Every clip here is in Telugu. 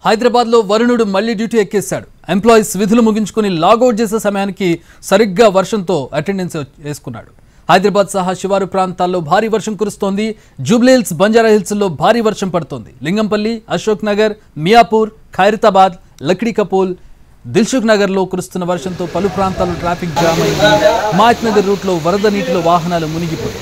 హైదరాబాద్ లో వరుణుడు మళ్లీ డ్యూటీ ఎక్కేశాడు ఎంప్లాయీస్ విధులు ముగించుకుని లాగౌట్ చేసే సమయానికి సరిగ్గా వర్షంతో అటెండెన్స్ వేసుకున్నాడు హైదరాబాద్ సహా శివారు ప్రాంతాల్లో భారీ వర్షం కురుస్తోంది జూబ్లీహిల్స్ బంజారా హిల్స్ లో భారీ వర్షం పడుతోంది లింగంపల్లి అశోక్ నగర్ మియాపూర్ ఖైరతాబాద్ లక్డీ కపూల్ దిల్సుఖ్ నగర్ లో కురుస్తున్న వర్షంతో పలు ప్రాంతాల్లో ట్రాఫిక్ జామ్ అయింది హిమాయత్ నగర్ రూట్ లో వరద నీటిలో వాహనాలు మునిగిపోయాయి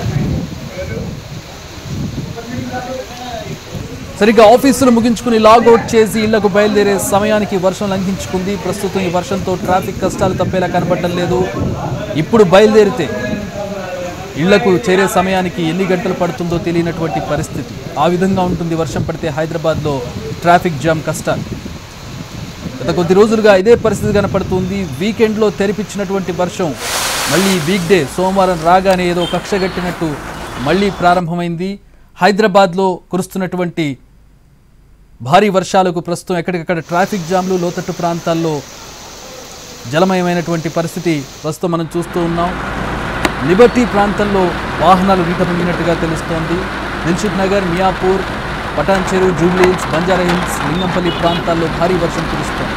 సరిగ్గా ఆఫీసులు ముగించుకుని లాగౌట్ చేసి ఇళ్లకు బయలుదేరే సమయానికి వర్షం లంఘించుకుంది ప్రస్తుతం ఈ వర్షంతో ట్రాఫిక్ కష్టాలు తప్పేలా కనబడటం లేదు ఇప్పుడు బయలుదేరితే ఇళ్లకు చేరే సమయానికి ఎన్ని గంటలు పడుతుందో తెలియనటువంటి పరిస్థితి ఆ విధంగా ఉంటుంది వర్షం పడితే హైదరాబాద్లో ట్రాఫిక్ జామ్ కష్టాలు గత కొద్ది రోజులుగా ఇదే పరిస్థితి కనపడుతుంది వీకెండ్లో తెరిపించినటువంటి వర్షం మళ్ళీ వీక్ డే సోమవారం రాగానే ఏదో కక్షగట్టినట్టు మళ్ళీ ప్రారంభమైంది హైదరాబాద్లో కురుస్తున్నటువంటి భారీ వర్షాలకు ప్రస్తుతం ఎక్కడికక్కడ ట్రాఫిక్ జామ్లు లోతట్టు ప్రాంతాల్లో జలమయమైనటువంటి పరిస్థితి ప్రస్తుతం మనం చూస్తూ ఉన్నాం లిబర్టీ ప్రాంతంలో వాహనాలు వీట మునిగినట్టుగా తెలుస్తోంది దిల్సుఖ్ నగర్ మియాపూర్ పటాన్ చెరువు జూబ్లీ హిల్స్ బంజారా హిల్స్ లింగంపల్లి ప్రాంతాల్లో భారీ వర్షం కురుస్తోంది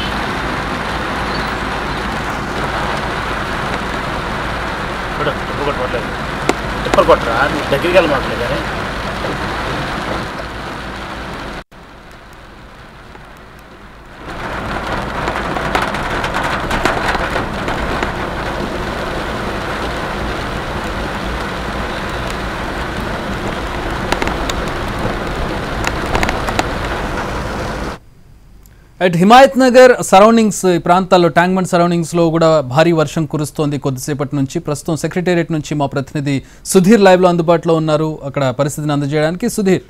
ఇప్పుడు డబ్బు కొట్టట్లేదు టిప్పర్ కొట్టరా నువ్వు దగ్గరికి వెళ్ళమాట్లేదు కానీ అట్ హిమాయత్ నగర్ సరౌండింగ్స్ ఈ ప్రాంతాల్లో ట్యాంక్మెంట్ సరౌండింగ్స్ లో కూడా భారీ వర్షం కురుస్తోంది కొద్దిసేపటి నుంచి ప్రస్తుతం సెక్రటేరియట్ నుంచి మా ప్రతినిధి సుధీర్ లైవ్ లో అందుబాటులో ఉన్నారు అక్కడ పరిస్థితిని అందజేయడానికి సుధీర్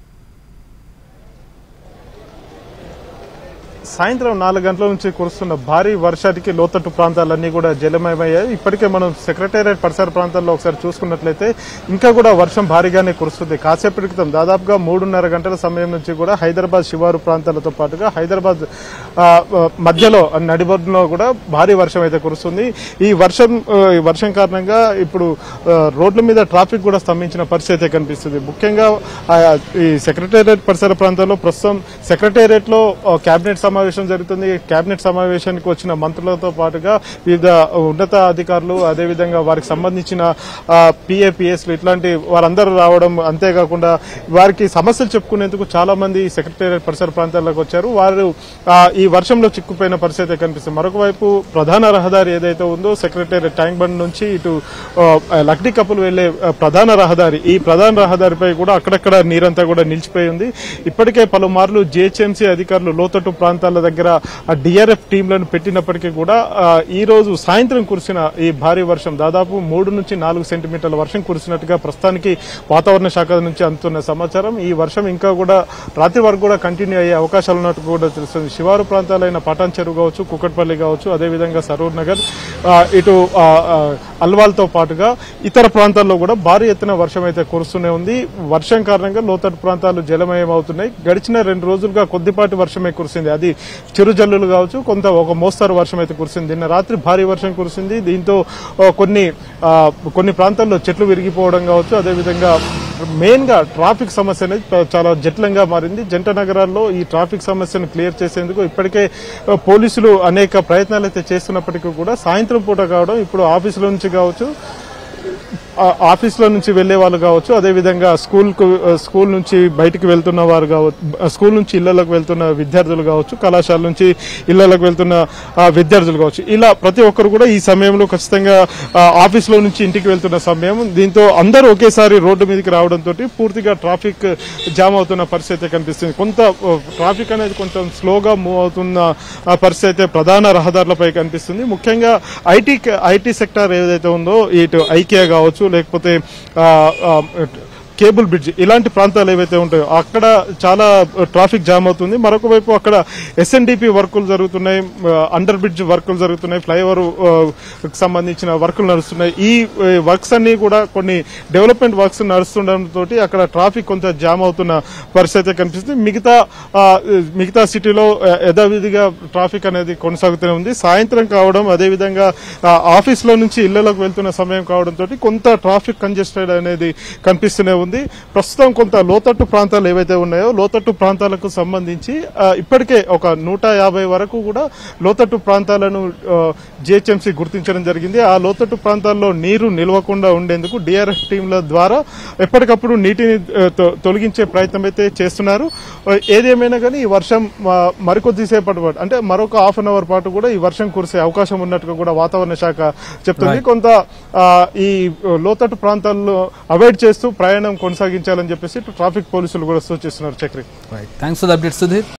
సాయంత్రం నాలుగు గంటల నుంచి కురుస్తున్న భారీ వర్షానికి లోతట్టు ప్రాంతాలన్నీ కూడా జలమయమయ్యాయి ఇప్పటికే మనం సెక్రటేరియట్ పరిసర ప్రాంతాల్లో ఒకసారి చూసుకున్నట్లయితే ఇంకా కూడా వర్షం భారీగానే కురుస్తుంది కాసేపటి క్రితం దాదాపుగా మూడున్నర గంటల సమయం నుంచి కూడా హైదరాబాద్ శివారు ప్రాంతాలతో పాటుగా హైదరాబాద్ ఆ, ఆ, మధ్యలో నడిబొడ్డులో కూడా భారీ వర్షం అయితే కురుస్తుంది ఈ వర్షం ఆ, ఈ వర్షం కారణంగా ఇప్పుడు ఆ, రోడ్ల మీద ట్రాఫిక్ కూడా స్తంభించిన పరిస్థితి అయితే కనిపిస్తుంది ముఖ్యంగా ఆ, ఈ సెక్రటేరియట్ పరిసర ప్రాంతాల్లో ప్రస్తుతం సెక్రటేరియట్ లో కేబినెట్ సమావేశం జరుగుతుంది కేబినెట్ సమావేశానికి వచ్చిన మంత్రులతో పాటుగా వివిధ ఉన్నత అధికారులు అదేవిధంగా వారికి సంబంధించిన పిఏపిఎస్లు ఇట్లాంటి వారందరూ రావడం అంతేకాకుండా వారికి సమస్యలు చెప్పుకునేందుకు చాలా మంది సెక్రటేరియట్ పరిసర ప్రాంతాల్లోకి వచ్చారు వారు ఆ, ఈ వర్షంలో చిక్కుపోయిన పరిస్థితి అయితే కనిపిస్తుంది మరొక వైపు ప్రధాన రహదారి ఏదైతే ఉందో సెక్రటేరియట్ ట్యాంక్ బండ్ నుంచి ఇటు ఆ, లక్డీ కప్పులు వెళ్లే ఆ, ప్రధాన రహదారి ఈ ప్రధాన రహదారిపై కూడా అక్కడక్కడ నీరంతా కూడా నిలిచిపోయి ఉంది ఇప్పటికే పలుమార్లు జిహెచ్ఎంసీ అధికారులు లోతట్టు ప్రాంతాల దగ్గర డిఆర్ఎఫ్ టీంలను పెట్టినప్పటికీ కూడా ఆ, ఈ రోజు సాయంత్రం కురిసిన ఈ భారీ వర్షం దాదాపు మూడు నుంచి నాలుగు సెంటీమీటర్ల వర్షం కురిసినట్టుగా ప్రస్తుతానికి వాతావరణ శాఖ నుంచి అందుతున్న సమాచారం ఈ వర్షం ఇంకా కూడా రాత్రి వరకు కూడా కంటిన్యూ అయ్యే అవకాశాలు ఉన్నట్టు కూడా తెలుస్తుంది శివారు ప్రాంతాలైన పటాన్ చెరువు కావచ్చు కుక్కట్పల్లి కావచ్చు అదేవిధంగా సరూర్ నగర్ ఆ, ఇటు ఆ, ఆ, అల్వాల్తో పాటుగా ఇతర ప్రాంతాల్లో కూడా భారీ ఎత్తున వర్షం అయితే కురుస్తూనే ఉంది వర్షం కారణంగా లోతట్టు ప్రాంతాలు జలమయం అవుతున్నాయి గడిచిన రెండు రోజులుగా కొద్దిపాటి వర్షమే కురిసింది అది చిరుజల్లులు కావచ్చు కొంత ఒక మోస్తారు వర్షం అయితే కురిసింది నిన్న రాత్రి భారీ వర్షం కురిసింది దీంతో ఆ, కొన్ని ఆ, కొన్ని ప్రాంతాల్లో చెట్లు విరిగిపోవడం కావచ్చు అదేవిధంగా మెయిన్ గా ట్రాఫిక్ సమస్య అనేది ప- చాలా జటిలంగా మారింది జంట నగరాల్లో ఈ ట్రాఫిక్ సమస్యను క్లియర్ చేసేందుకు ఇప్పటికే ఆ, పోలీసులు అనేక ప్రయత్నాలు అయితే చేస్తున్నప్పటికీ కూడా సాయంత్రం పూట కావడం ఇప్పుడు ఆఫీసుల నుంచి కావచ్చు ఆ, ఆఫీసులో నుంచి వెళ్లే వాళ్ళు కావచ్చు అదేవిధంగా స్కూల్ కు స్కూల్ నుంచి బయటికి వెళ్తున్న వారు కావచ్చు స్కూల్ నుంచి ఇళ్లకు వెళ్తున్న విద్యార్థులు కావచ్చు కళాశాల నుంచి ఇళ్లకు వెళ్తున్న ఆ, విద్యార్థులు కావచ్చు ఇలా ప్రతి ఒక్కరు కూడా ఈ సమయంలో ఖచ్చితంగా ఆ, ఆఫీసులో నుంచి ఇంటికి వెళ్తున్న సమయం దీంతో అందరూ ఒకేసారి రోడ్డు మీదకి రావడంతో పూర్తిగా ట్రాఫిక్ జామ్ అవుతున్న పరిస్థితి అయితే కనిపిస్తుంది కొంత ఆ, ట్రాఫిక్ అనేది కొంచెం స్లోగా మూవ్ అవుతున్న ఆ, పరిస్థితి అయితే ప్రధాన రహదారులపై కనిపిస్తుంది ముఖ్యంగా ఐటీ ఐటీ సెక్టార్ ఏదైతే ఉందో ఇటు ఐకియా కావచ్చు లేకపోతే ఆ, ఆ, కేబుల్ బ్రిడ్జ్ ఇలాంటి ప్రాంతాలు ఏవైతే ఉంటాయో అక్కడ చాలా ట్రాఫిక్ జామ్ అవుతుంది మరొక వైపు అక్కడ ఎస్ఎన్డిపి వర్కులు జరుగుతున్నాయి అండర్ బ్రిడ్జ్ వర్కులు జరుగుతున్నాయి ఫ్లైఓవర్ సంబంధించిన వర్కులు నడుస్తున్నాయి ఈ వర్క్స్ అన్ని కూడా కొన్ని డెవలప్మెంట్ వర్క్స్ నడుస్తుండటంతో అక్కడ ట్రాఫిక్ కొంత జామ్ అవుతున్న పరిస్థితి కనిపిస్తుంది మిగతా ఆ, మిగతా సిటీలో ఆ, యథావిధిగా ట్రాఫిక్ అనేది కొనసాగుతూనే ఉంది సాయంత్రం కావడం అదేవిధంగా ఆ, ఆఫీస్ లో నుంచి ఇళ్లలోకి వెళ్తున్న సమయం కావడంతో కొంత ట్రాఫిక్ కంజెస్టెడ్ అనేది కనిపిస్తూనే ఉంది ప్రస్తుతం కొంత లోతట్టు ప్రాంతాలు ఏవైతే ఉన్నాయో లోతట్టు ప్రాంతాలకు సంబంధించి ఆ, ఇప్పటికే ఒక నూట యాభై వరకు కూడా లోతట్టు ప్రాంతాలను జిహెచ్ఎంసీ గుర్తించడం జరిగింది ఆ లోతట్టు ప్రాంతాల్లో నీరు నిల్వకుండా ఉండేందుకు డిఆర్ఎఫ్ టీంల ద్వారా ఎప్పటికప్పుడు నీటిని ఆ, తొ- తొలగించే ప్రయత్నం అయితే చేస్తున్నారు ఆ, ఏదేమైనా కానీ ఈ వర్షం ఆ, మరికొద్దిసేపటి పాటు అంటే మరొక హాఫ్ అన్ అవర్ పాటు కూడా ఈ వర్షం కురిసే అవకాశం ఉన్నట్టుగా కూడా వాతావరణ శాఖ చెప్తుంది కొంత ఆ, ఈ లోతట్టు ప్రాంతాల్లో అవాయిడ్ చేస్తూ ప్రయాణం కొనసాగించాలని చెప్పేసి ఇటు ట్రాఫిక్ పోలీసులు కూడా సూచిస్తున్నారు Chakri thanks for the update Sudheer